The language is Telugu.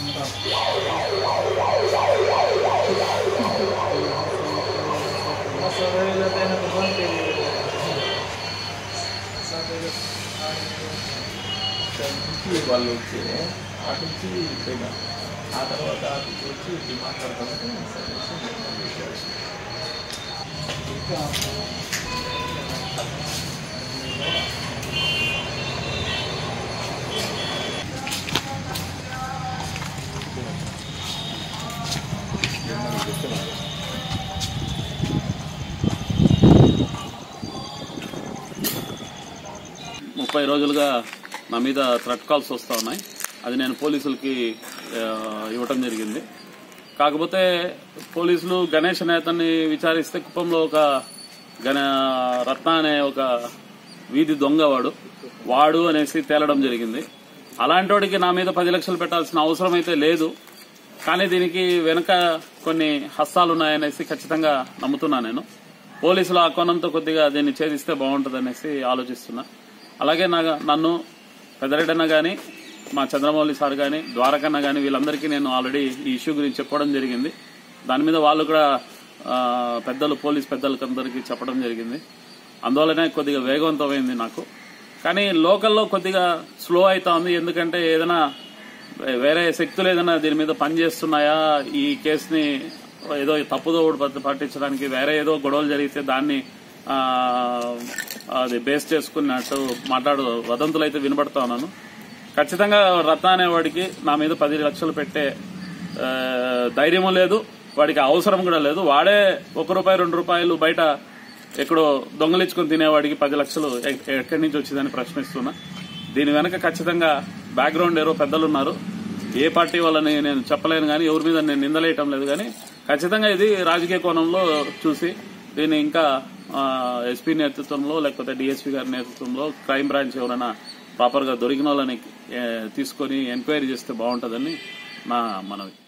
నుంచి వాళ్ళు వచ్చి అటు నుంచి పోయినా ఆ తర్వాత అటు నుంచి వచ్చి ఇది మాట్లాడుతుంటే సరే ముప్పై రోజులుగా నా మీద థ్రెట్ కాల్స్ వస్తూ ఉన్నాయి అది నేను పోలీసులకి ఆ, ఇవ్వటం జరిగింది కాకపోతే పోలీసులు గణేష్ అనే అతన్ని విచారిస్తే కుప్పంలో ఒక గణ రత్న అనే ఒక వీధి దొంగ వాడు వాడు అనేసి తేలడం జరిగింది అలాంటి వాడికి నా మీద పది లక్షలు పెట్టాల్సిన అవసరం అయితే లేదు కానీ దీనికి వెనుక కొన్ని హస్తాలు ఉన్నాయనేసి ఖచ్చితంగా నమ్ముతున్నా నేను పోలీసుల ఆ కోణంతో కొద్దిగా దీన్ని ఛేదిస్తే బాగుంటుంది అనేసి ఆలోచిస్తున్నా అలాగే నా నన్ను పెద్దరెడ్డన్న గాని మా చంద్రమౌళి సార్ గాని ద్వారకన్న గాని వీళ్ళందరికీ నేను ఆల్రెడీ ఈ ఇష్యూ గురించి చెప్పడం జరిగింది దాని మీద వాళ్ళు కూడా ఆ, పెద్దలు పోలీస్ పెద్దలకి అందరికీ చెప్పడం జరిగింది అందువల్లనే కొద్దిగా వేగవంతమైంది నాకు కానీ లోకల్లో కొద్దిగా స్లో అవుతా ఉంది ఎందుకంటే ఏదైనా వేరే శక్తులు ఏదైనా దీని మీద పనిచేస్తున్నాయా ఈ కేసుని ఏదో తప్పుదో పట్టి- పట్టించడానికి వేరే ఏదో గొడవలు జరిగితే దాన్ని ఆ, అది బేస్ చేసుకున్నట్టు మాట్లాడు వదంతులు అయితే వినబడతా ఉన్నాను ఖచ్చితంగా రత్న అనేవాడికి నా మీద పది లక్షలు పెట్టే ఆ, ధైర్యము లేదు వాడికి అవసరం కూడా లేదు వాడే ఒక రూపాయి రెండు రూపాయలు బయట ఎక్కడో దొంగలించుకొని తినేవాడికి పది లక్షలు ఎ- ఎక్కడి నుంచి వచ్చిందని ప్రశ్నిస్తున్నా దీని వెనక ఖచ్చితంగా బ్యాక్గ్రౌండ్ ఎవరో పెద్దలు ఉన్నారు ఏ పార్టీ వాళ్ళని నేను చెప్పలేను కానీ ఎవరి మీద నేను నిందలేయటం లేదు కానీ ఖచ్చితంగా ఇది రాజకీయ కోణంలో చూసి దీన్ని ఇంకా ఎస్పీ నేతృత్వంలో లేకపోతే డిఎస్పీ గారి నేతృత్వంలో క్రైమ్ బ్రాంచ్ ఎవరైనా ప్రాపర్ గా దొరికిన వాళ్ళని ఏ, తీసుకొని ఎంక్వైరీ చేస్తే బాగుంటుందని నా మనవి